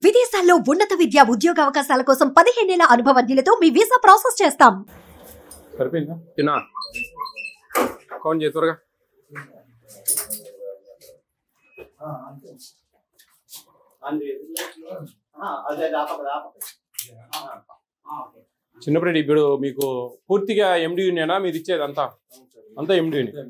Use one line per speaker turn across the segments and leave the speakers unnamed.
విదేశాల్లో ఉన్నత విద్య ఉద్యోగ అవకాశాల కోసం పదిహేనేళ్ల అనుభవజ్ఞులతో మీ వీసా ప్రాసెస్ చేస్తాం
సరిపోయిందా తిన్నా కౌంట్ చేయి త్వరగా చిన్నప్పుడు ఇప్పుడు మీకు పూర్తిగా ఎండి యూనియనా మీరు ఇచ్చేది అంతా అంతా ఎండి యూనియన్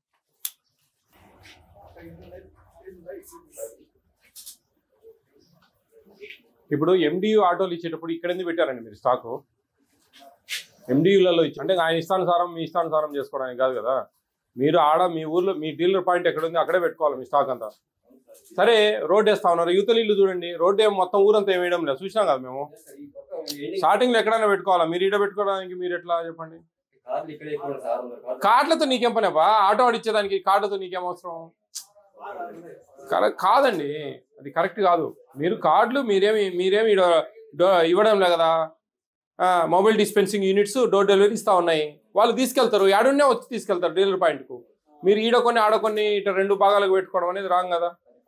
ఇప్పుడు ఎండియు ఆటోలు ఇచ్చేటప్పుడు ఇక్కడ ఎందుకు పెట్టారండి మీరు స్టాకు ఎండియూలలో ఇచ్చి అంటే ఆయన ఇష్టానుసారం మీ ఇష్టానుసారం చేసుకోవడానికి కాదు కదా మీరు ఆడ మీ ఊర్లో మీ డీలర్ పాయింట్ ఎక్కడ ఉంది అక్కడే పెట్టుకోవాలి మీ స్టాక్ అంతా సరే రోడ్ వేస్తా ఉన్నారు యువతలు ఇల్లు చూడండి రోడ్డు ఏం మొత్తం ఊరంతా ఏం వేయడం లేదు చూసినాం కదా మేము స్టార్టింగ్ లో ఎక్కడైనా పెట్టుకోవాలా మీరు ఈడ పెట్టుకోవడానికి మీరు ఎట్లా చెప్పండి కార్లతో నీకేం పని అబ్బా ఆటో ఆడిచ్చేదానికి కార్లతో నీకేం అవసరం కరెక్ట్ కాదండి అది కరెక్ట్ కాదు మీరు కార్డులు మీరేమి మీరేమి ఈడ డో- ఇవ్వడం లే కదా ఆ, mobile dispensing units door delivery ఇస్తా ఉన్నాయి వాళ్ళు తీసుకెళ్తారు ఏడున్నే వచ్చి తీసుకెళ్తారు డీలర్ పాయింట్కు మీరు ఈడ కొన్ని ఆడ కొన్ని ఇట్లా రెండు భాగాలకు పెట్టుకోవడం అనేది రాంగ్ కదా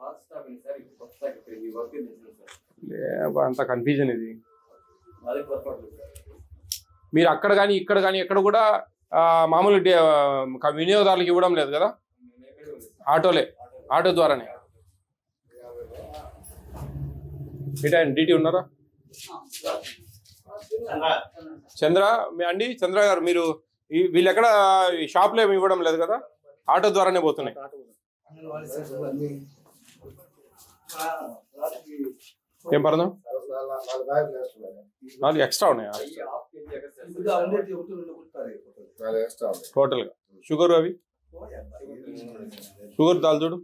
లే, అబ్బా, అంత కన్ఫ్యూజన్ ఇది మీరు అక్కడ కానీ ఇక్కడ కానీ ఎక్కడ కూడా ఆ, మామూలు డే- ఆ, వినియోగదారులకు ఇవ్వడం లేదు కదా ఆటోలే ఆటో ద్వారానే ఇటా డిటి ఉన్నారా చంద్ర మీ అండి చంద్ర గారు మీరు ఈ- వీళ్ళు ఎక్కడ ఈ షాప్లో ఏమి ఇవ్వడం లేదు కదా ఆటో ద్వారానే పోతున్నాయి ఏం పడదాం నాలుగు ఎక్స్ట్రా ఉన్నాయా టోటల్ గా షుగర్ అవి షుగర్ దాల్ చూడు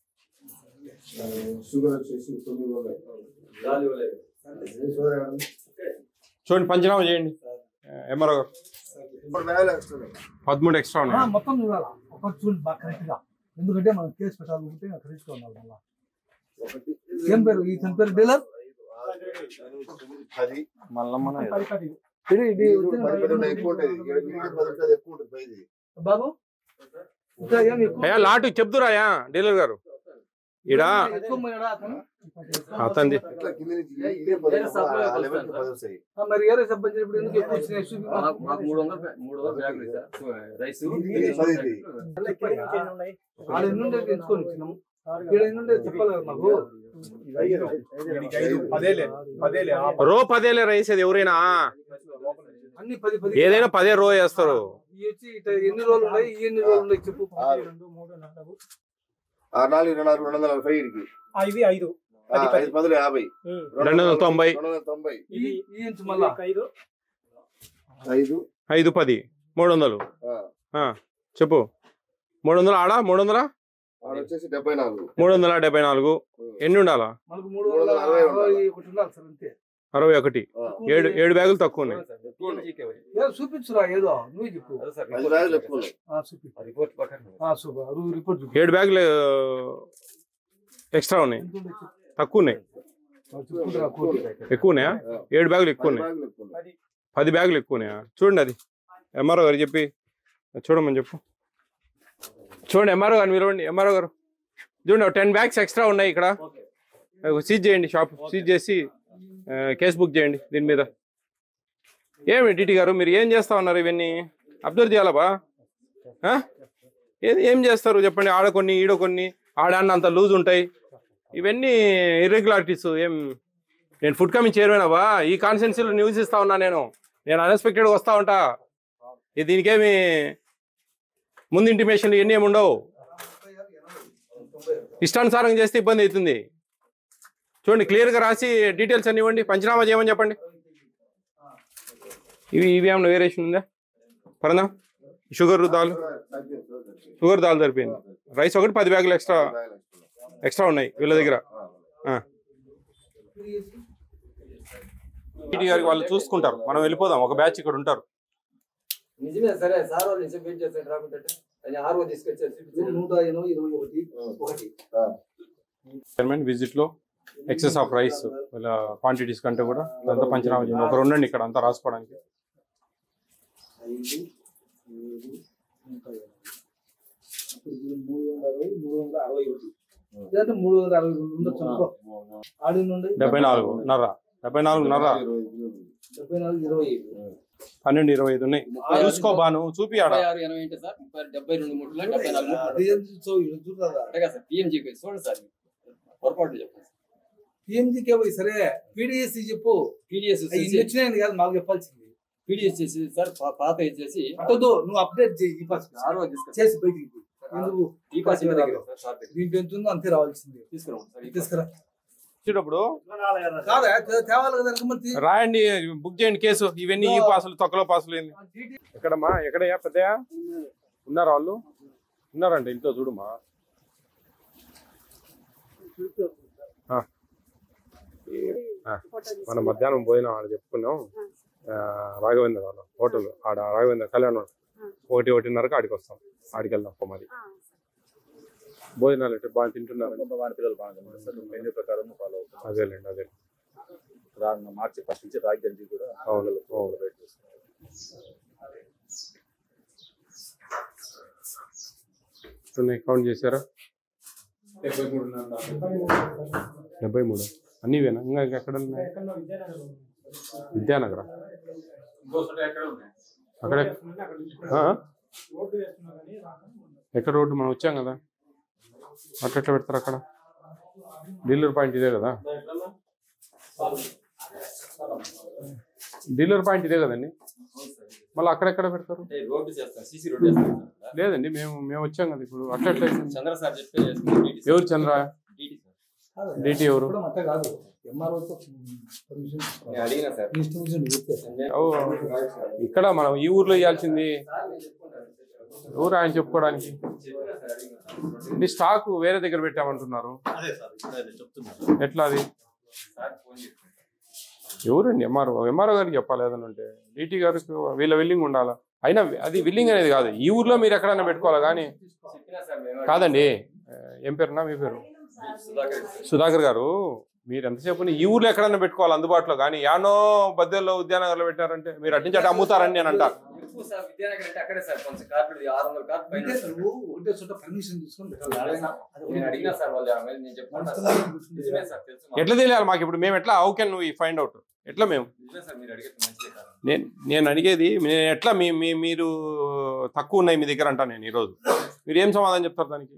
షుగర్ వచ్చేసి తొమ్మిది వందలు
చూడండి పంచనామా చేయండి ఎంఆర్ఓ గారు
ఇప్పుడు వేల ఎక్స్ట్రా
పదమూడు ఎక్స్ట్రా
ఆ,
ఉన్నాయి
మొత్తం చూడాలా ఒక చూడు బాగా కరెక్ట్ గా ఎందుకంటే మనం కేసు పెట్టాలనుకుంటే కరెక్ట్ గా ఉండాలి మళ్ళా
ఒకటి
ఏం పేరు ఈ తన పేరు డీలర్
పది
ఇది ఇది వచ్చిన
పది పది ఉన్నాయి, ఎక్కువ ఉంటుంది ఇక్కడ మిగిలిన పది ఉంటుంది ఎక్కువ ఉంటుంది పైది
బాబు ఇంకా ఏం ఎక్కువ
అయ్యా లాటు చెప్తురాయా డీలర్ గారు ఈడ
ఎక్కువ పోయాడా అతను?
అతంది
ఇట్లా కింద నుంచి ఇదే పది ఆ లెవెల్ పది వస్తాయి
ఆ, మరి ఏరే సబ్బు ఇప్పుడు ఎందుకు ఎక్కువ వచ్చినాయి చూపి
మాకు మాకు మూడు వందలు ప్యా- మూడు వందలు బ్యాగులు సార్ రైస్
ఇది పది ఇది.
ఆడ ఎన్నుండే తెచ్చుకొని వచ్చినాము ఇక్కడ ఎన్నుండే చెప్పాలి కదా మాకు
రో పదేలే రైస్ అది ఎవరైనా
అన్ని పది పది
ఏదైనా పదే రో వేస్తారు
ఈ వచ్చి ఇట ఎన్ని రోజులు ఉన్నాయి ఈ ఎన్ని రోజులు ఉన్నాయి చెప్పు
ఆరు నాలుగు ఇరవై నాలుగు రెండు వందల నలభై ఇడికి
ఇవి ఐదు
ఆ, ఐదు పదులు యాభై
రెండు వందల తొంభై
రెండు వందల తొంభై
ఈ ఈ ఇంచు మళ్ళా
ఐదు
ఐదు
ఐదు పది మూడు వందలు
ఆ,
ఆ, చెప్పు మూడు వందల ఆడా మూడు వందల
ఆడ వచ్చేసి డెబ్బై నాలుగు
మూడు వందల డెబ్బై నాలుగు ఎన్ని ఉండాలా
మనకు మూడు
మూడు
వందల
వందల అరవై
అరవై
ఉండాలి.
ఒకటి ఉండాలి సార్ అంతే
అరవై ఒకటి
ఆ,
ఏడు ఏడు బ్యాగులు తక్కువ ఉన్నాయి
ఏదో చూపించురా ఏదో నువ్వు చెప్పు
ఐదు బ్యాగులు ఎక్కువ ఉన్నాయి
ఆ, చూపి
రిపోర్ట్ పక్కన
ఆ, చూపు రు- రిపోర్ట్ చూపి
ఏడు బ్యాగులు ఎక్స్ట్రా ఉన్నాయి
ఎంత ఉండే చెప్పు.
తక్కువ ఉన్నాయి
ఆ, చెప్పుకుంటురా, కోటి.
ఎక్కువ ఉన్నాయా ఏడు బ్యాగులు ఎక్కువ
పది
ఉన్నాయి
బ్యాగులు ఎక్కువ ఉన్నాయి
పది బ్యాగులు ఎక్కువ ఉన్నాయా చూడండి అది ఎంఆర్ఓ గారు చెప్పి చూడమని చెప్పు చూడండి ఎంఆర్ఓ గారు మీరు ఎంఆర్ఓ గారు చూడండి టెన్ బ్యాగ్స్ ఎక్స్ట్రా ఉన్నాయి ఇక్కడ సీజ్ చేయండి షాప్ సీజ్ చేసి ఆ, కేసు బుక్ చేయండి దీని మీద ఏమి టీటీ గారు మీరు ఏం చేస్తా ఉన్నారు ఇవన్నీ అబ్జర్వ్ చేయాలబా ఆ? ఏది ఏం చేస్తారు చెప్పండి ఆడ కొన్ని ఈడ కొన్ని ఆడాన్న అంత లూజ్ ఉంటాయి ఇవన్నీ ఇర్రెగ్యులారిటీస్ ఏం నేను ఫుడ్ కమింగ్ చైర్మన్ ఈ కాన్స్టెన్సీలో న్యూస్ ఇస్తా ఉన్నా నేను నేను అన్ఎక్స్పెక్టెడ్గా వస్తా ఉంటా ఇది దీనికేమి ముందు ఇంటిమేషన్లు ఇవన్నీ ఏమి ఉండవు ఇష్టానుసారం చేస్తే ఇబ్బంది అవుతుంది చూడండి క్లియర్గా రాసి డీటెయిల్స్ అన్ని ఇవ్వండి పంచనామా చేయమని చెప్పండి ఇవి ఇవి ఏమన్నా వేరియేషన్ ఉందా పరందా షుగర్ దాల్ షుగర్ దాల్ సరిపోయింది రైస్ ఒకటి పది బ్యాగులు ఎక్స్ట్రా
బ్యాగులు ఎక్కువ ఉన్నాయి.
ఎక్స్ట్రా ఉన్నాయి వీళ్ళ దగ్గర
ఆ.
టీటీ గారికి వాళ్ళు చూసుకుంటారు మనం వెళ్ళిపోదాం ఒక బ్యాచ్ ఇక్కడ ఉంటారు
నిజమే సరే సార్ వాళ్ళు నిజం వెయిట్ చేస్తారు రాకుంటే అని ఆర్ఓ తీసుకొచ్చారు చూపించారు.
నూట ఎనభై ఇరవై ఒకటి ఒకటి
చైర్మన్ విజిట్ లో ఎక్సెస్ ఆఫ్ రైస్ వీళ్ళ క్వాంటిటీస్ కంటే కూడా ఇదంతా పంచనామా చేయండి ఒకరు ఉండండి ఇక్కడ అంతా రాసుకోవడానికి
ఐదు ఏడు నూట ఎనభై అప్పుడు ఇది మూడు వందల అరవై మూడు వందల అరవై ఒకటి లేదంటే మూడు వందల అరవై రెండు ఉండొచ్చు అనుకో ఆడి నుండి
డెబ్బై నాలుగు నర్ర డెబ్బై నాలుగు నర్ర
డెబ్బై నాలుగు ఇరవై ఐదు
పన్నెండు ఇరవై ఐదు ఉన్నాయి చూసుకో బాను చూపి ఆడ
ముప్పై ఆరు ఎనభై ఏంటి సార్ ముప్పై ఆరు, డెబ్బై రెండు మూడు డెబ్బై నాలుగు మూడు.
అది ఏం చూస్తావు ఇది చూడదా
అట్టగా సార్ పిఎంజీ చూడండి సార్ పొరపాటు చెప్పండి
పిఎంజీకే పోయి సరే పీడిఎస్ చెప్పు
పీడిఎస్
అవి ఇన్ని వచ్చినాయని కాదు మాకు చెప్పాల్సింది
పీడిఎస్ చేసి సార్ పా- పాత వచ్చేసి
అట్టదు నువ్వు అప్డేట్ చేయి ఈ పాస్
ఆరో తీసుకురా
చేసి బయటికి పో. ఎందుకు
ఈ పాస్ ఇంటి దగ్గర సార్ సార్ దగ్గర.
దీంట్లో ఎంత ఉందో అంతే రావాల్సింది
తీసుకురాము సార్ ఈ పాస్.
తీసుకురా
వచ్చేటప్పుడు
కాదా తే- తేవాలి కదా వెనకమంతి
రాయండి బుక్ చేయండి కేసు ఇవన్నీ ఈ పాసులు తొక్కలో పాసులు ఏంది ఎక్కడమ్మా ఎక్కడయ్యా పెద్దయా ఉన్నారా వాళ్ళు ఉన్నారంట ఇంట్లో చూడుమా ఆ. ఆ. మనం మధ్యాహ్నం భోజనం ఆడ చెప్పుకున్నాం ఆ, రాఘవేంద్ర వాళ్ళ హోటల్ ఆడ రాఘవేంద్ర కళ్యాణ్ మండపం. ఒకటి ఒకటిన్నరకు ఆడికి వస్తాం ఆడికి వెళ్దాం ఒక మరి భోజనాలు అంటే బాగా తింటున్నారు
వాడి పిల్లలు బాగా తింటారు సార్ మెన్యూ ప్రకారం ఫాలో అవుతాం
అదేలేండి అదే
రా- మార్చి ఫస్ట్ నుంచి రాగి గంజి కూడా
అవును అవును
రేట్ చేస్తాం
ఉన్నాయి కౌంట్ చేశారా డెబ్బై మూడు అన్నీ ఇవేనా ఇంకా ఎక్కడ ఉన్నాయి విద్యానగర అక్కడ ఆ? ఎక్కడ రోడ్డు మనం వచ్చాం కదా అట్లా ఎట్లా పెడతారు అక్కడ డీలర్ పాయింట్ ఇదే కదా డీలర్ పాయింట్ ఇదే కదండి మళ్ళీ అక్కడెక్కడ పెడతారు
అంటే రోడ్డు చేస్తాం సీసీ రోడ్డు చేస్తాం సార్.
లేదండి మేము మేము వచ్చాం కదా ఇప్పుడు అట్లా ఎట్లా అయింది?
చంద్ర సార్ చెప్పే చేసుకున్నాం. DT sir.
ఎవరు చంద్ర
DT సార్.
డిటి ఎవరు
ఇప్పుడు అట్ట కాదు ఎంఆర్ఓతో పర్మిషన్
నేను అడిగినా సార్
ఇష్టం వచ్చింది చెప్పేసి
ఓ, ఇక్కడ మనం ఈ ఊర్లో ఇవ్వాల్సింది
సార్ నేను చెప్పుకుంటాను.
ఎవరు ఆయన చెప్పుకోవడానికి
చెప్పినా సార్ అడిగినా.
ఈ స్టాక్ వేరే దగ్గర పెట్టామంటున్నారు
అదే సార్ ఇప్పుడే అదే చెప్తున్నారు
ఎట్లా అది
సార్ ఫోన్ చేసి
ఎవరండి ఎంఆర్ఓ ఎంఆర్ఓ గారికి చెప్పాలి ఏదైనా ఉంటే డిటి గారికి వీళ్ళ విల్లింగ్ ఉండాలా అయినా అది విల్లింగ్ అనేది కాదు ఈ ఊర్లో మీరు ఎక్కడైనా పెట్టుకోవాలా కానీ
చెప్పినా సార్ మేము
కాదండి ఆ, ఏం పేరునా మీ పేరు
సుధాకర్ సార్.
సుధాకర్ గారు మీరు ఎంతసేపు ఈ ఊర్లో ఎక్కడైనా పెట్టుకోవాలి అందుబాటులో కానీ యానో బద్దెల్లో ఉద్యానగర్లో పెట్టారంటే మీరు అటు నుంచి అటు అమ్ముతారని నేను అంటాను
ఎక్కువ సార్ విద్యానగర్ అంటే అక్కడే సార్ కొంచెం కార్పెట్ ఆరు వందల కార్పెట్ పైన
అంటే
సార్.
నువ్వు ఒకటే చోట పర్మిషన్ తీసుకొని పెట్టాలి ఎవరైనా. అది
నేను అడిగినా సార్ వాళ్ళు ఆమె నేను చెప్పుకుంటా సార్ నిజమే సార్ తెలుసు మాకు.
ఎట్లా తెలియాలి మాకు ఇప్పుడు మేము ఎట్లా how can we find out ఎట్లా మేము
నిజమే సార్ మీరు అడిగేది మంచిదే సార్
నేను నేను అడిగేది నేను ఎట్లా మీ మీ మీరు తక్కువ ఉన్నాయి మీ దగ్గర అంటా నేను ఈరోజు మీరు ఏం సమాధానం చెప్తారు దానికి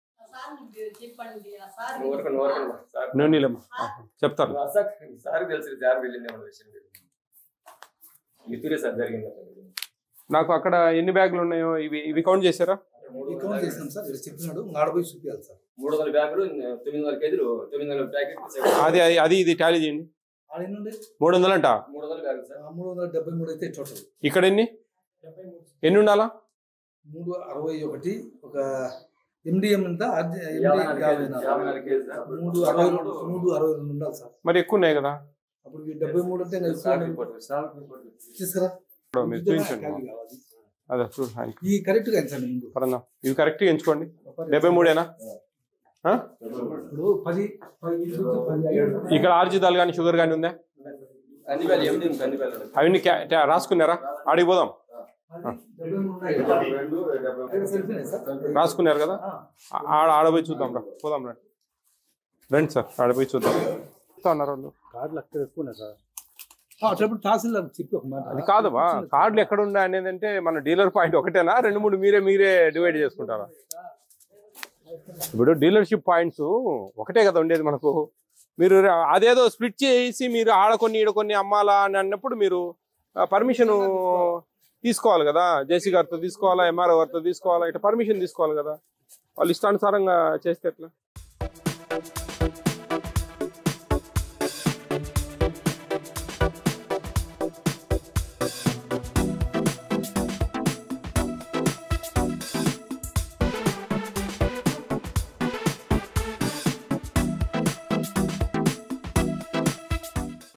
నువ్వు ఊరుకో, నువ్వు ఊరుకో సార్
నేను నీలమ్మ చెప్తారు
ఆ సార్ సార్ తెలుసు సార్ వెళ్ళింది మన విషయం తెలియదు. మిత్రులే సార్ జరిగింది అట్లా.
నాకు అక్కడ ఎన్ని బ్యాగులు ఉన్నాయో ఇవి ఇవి కౌంట్ చేశారా
మూడు
ఈ
వందల
కౌంట్
బ్యాగులు.
చేసాం సార్ ఇక్కడ చెప్పినాడు ఆడపోయి చూపించాలి సార్
మూడు వందల బ్యాగులు తొమ్మిది వందల కేజీలు తొమ్మిది వందల ప్యాకెట్
అది అది- అది ఇది టాలీ చేయండి
ఆడ ఎన్ని ఉండే
మూడు వందలంట
మూడు వందల బ్యాగులు సార్
ఆ మూడు వందల డెబ్బై మూడు అయితే టోటల్
ఇక్కడ ఎన్ని ఎన్ని ఉండాలా
మూడు అరవై ఒకటి ఒక ఎండిఎం ఎంత అర్జ- MD
యాభై నాలుగు
యాభై
కేజీలు,
నాలుగు.
యాభై నాలుగు కేజీలు సార్.
మూడు అరవై రెండు మూడు అరవై రెండు ఉండాలి సార్
మరి ఎక్కువ ఉన్నాయి కదా
అప్పుడు ఈ డెబ్బై మూడు అంటే ఇంకా ఎక్కువ
స్టాక్
ఉన్నాయి.
Report, stock report.
తీసుకురా
ఇప్పుడు మీరు చూపించండి
ఖాళీ కావాలి.
అదే చూడు ఆయన
ఈ కరెక్ట్ గా సార్ ముందు
పరంగా ఇవి కరెక్ట్గా ఎంచుకోండి డెబ్బై మూడేనా ఆ?
ఇప్పుడు పది పది నుంచి పది ఐదు.
ఇక్కడ ఆర్జిదాలు కానీ షుగర్ కానీ ఉందా
కందివేలు ఎండి ఉంది, కందివేలు ఉంది.
అవన్నీ క్యా- ట్యా- రాసుకున్నారా ఆడికి పోదాం
పది, డెబ్బై మూడు ఉన్నాయి.
రెండు డెబ్బై
ఇక్కడ సరిపోయినాయి సార్
రాసుకున్నారు కదా
ఆ.
ఆ- ఆడ ఆడపోయి చూద్దాం రా పోదాం రండి రండి సార్ ఆడపోయి చూద్దాం చెప్తా ఉన్నారు వాళ్ళు
కార్డులు అక్కడ ఎక్కువ ఉన్నాయి సార్
ఆ, అట్లప్పుడు తహసీల్దార్ చెప్పి ఒక మాట
అది కాదమ్మా కార్డులు ఎక్కడ ఉన్నాయి అనేది అంటే మన డీలర్ పాయింట్ ఒకటేనా రెండు మూడు మీరే మీరే డివైడ్ చేసుకుంటారా ఇప్పుడు డీలర్షిప్ పాయింట్స్ ఒకటే కదా ఉండేది మనకు మీరు రా- అదేదో స్ప్లిట్ చేసి మీరు ఆడ కొన్ని ఈడ కొన్ని అమ్మాలా అని అన్నప్పుడు మీరు పర్మిషన్ తీసుకోవాలి కదా జేసీ గారితో తీసుకోవాలా ఎంఆర్ఓ గారితో తీసుకోవాలా ఇట్లా పర్మిషన్ తీసుకోవాలి కదా వాళ్ళు ఇష్టానుసారంగా చేస్తే ఎట్లా